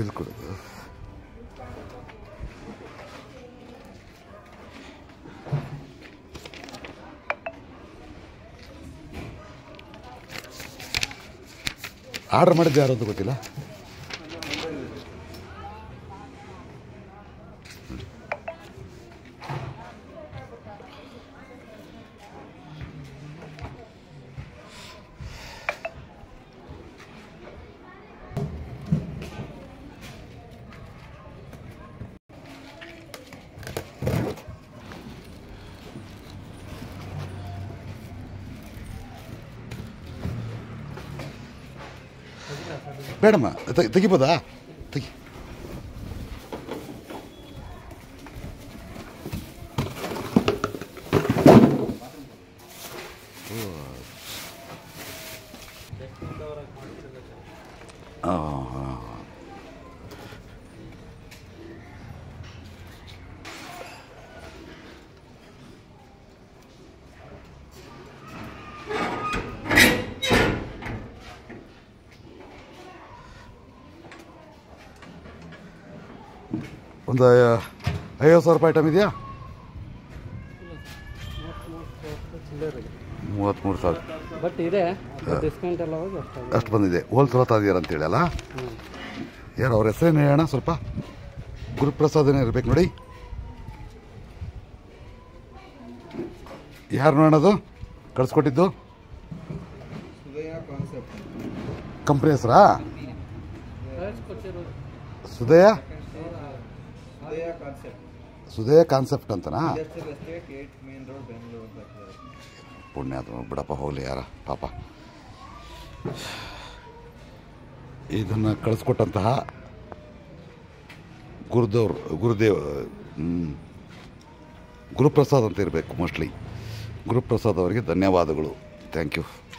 Bill ಕೊಡು order ಮಾಡಿದ್ದು ಯಾರು ಅಂತ ಗೊತ್ತಿಲ್ಲ ಬೇಡಮ್ಮ ತೆ- ತೆಗಿಬೋದಾ ತೆಗಿ ಆ, ಆ, ಆ. ಒಂದು ಐವತ್ತು ಸಾವಿರ ರೂಪಾಯಿ ಐಟಮ್ ಇದೆಯಾ ಮೂವತ್ತ್ಮೂರು ಸಾವಿರ ಬಟ್ ಇದೆ ಡಿಸ್ಕೌಂಟ್ ಎಲ್ಲ ಹೋಗಿ ಅಷ್ಟಾಗುತ್ತೆ ಅಷ್ಟು ಬಂದಿದೆ ಹೋಲ್ಸೇಲ್ ಇದೆಯಲ್ಲ ಅಂತೇಳಿ ಅಲ್ಲ ಯಾರು ಅವ್ರ ಹೆಸರೇನು ಹೇಳೋಣ ಸ್ವಲ್ಪ ಗುರುಪ್ರಸಾದನೇ ಇರ್ಬೇಕು ನೋಡಿ ಯಾರು ನೋಡೋದು ಕಳಿಸ್ಕೊಟ್ಟಿದ್ದು ಕಂಪ್ನಿ ಹೆಸರಾ ಕೊಟ್ಟಿರೋದು ಸುದಯ ಉದಯ ಕಾನ್ಸೆಪ್ಟ್ ಸುದಯ ಕಾನ್ಸೆಪ್ಟ್ ಅಂತನಾ industrial estate at main road Bengaluru ಅಂತ ಹಾಕಿದ್ದಾರೆ. ಪುಣ್ಯ ಅದು ಬಿಡಪ್ಪ ಹೋಗಲಿ ಯಾರ ಪಾಪ ಇದನ್ನು ಕಳಿಸ್ಕೊಟ್ಟಂತಹ ಗುರುದೇವ್ರು ಗುರುದೇವ್ ಹ್ಮ್, ಗುರುಪ್ರಸಾದ್ ಅಂತ ಇರಬೇಕು ಮೋಸ್ಟ್ಲಿ ಗುರುಪ್ರಸಾದ್ ಅವರಿಗೆ ಧನ್ಯವಾದಗಳು ಥ್ಯಾಂಕ್ ಯು